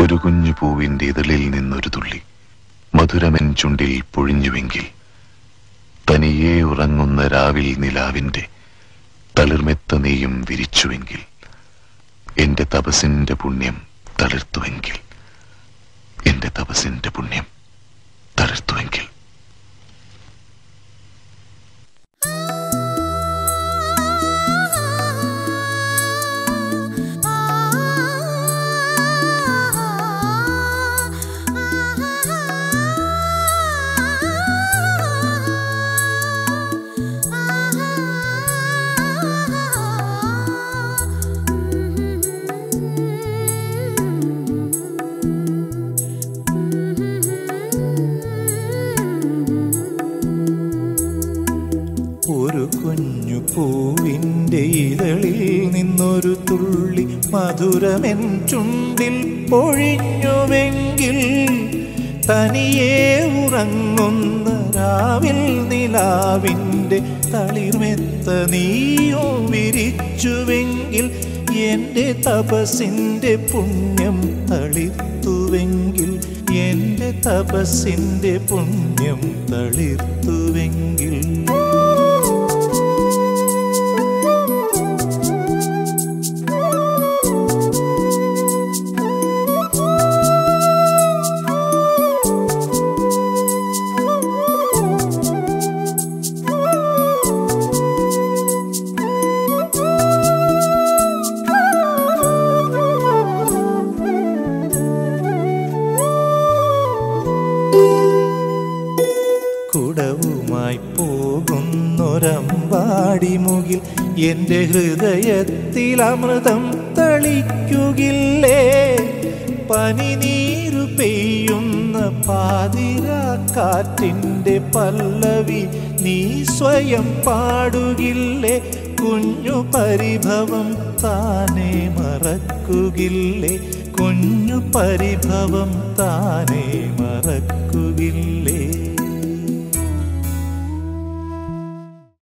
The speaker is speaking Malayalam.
ഒരു കുഞ്ഞു പൂവിന്റെ ഇതളിൽ നിന്നൊരു തുള്ളി മധുരമൻ ചുണ്ടിൽ പൊഴിഞ്ഞുവെങ്കിൽ തനിയെ ഉറങ്ങുന്ന രാവിൽ നിലാവിന്റെ തളിർമെത്ത നെയ്യും വിരിച്ചുവെങ്കിൽ എന്റെ തപസിന്റെ പുണ്യം തളിർത്തുവെങ്കിൽ എന്റെ തപസിന്റെ പുണ്യം തളിർത്തുവെങ്കിൽ ഒരു കുഞ്ഞു പൂവിൻ്റെ ഇതളിൽ നിന്നൊരു തുള്ളി മധുരമെൻ ചുണ്ടിൽ പൊഴിഞ്ഞുവെങ്കിൽ തനിയെ ഉറങ്ങുന്ന രാവിൽ നിലാവിൻ്റെ തളിർമെത്ത നീയോ വിരിച്ചുവെങ്കിൽ എൻ്റെ തപസിൻ്റെ പുണ്യം തളിർത്തുവെങ്കിൽ എൻ്റെ തപസിൻ്റെ പുണ്യം തളിർത്തുവെങ്കിൽ കുടവുമായി പോകുന്നൊരമ്പാടി മുകിൽ എൻ്റെ ഹൃദയത്തിൽ അമൃതം തളിക്കുകില്ലേ പനിനീരു പെയ്യുന്ന പാതിരാക്കാറ്റിൻ്റെ പല്ലവി നീ സ്വയം പാടുകില്ലേ കുഞ്ഞു പരിഭവം താനെ മറക്കുകില്ലേ കുഞ്ഞു പരിഭവം താനെ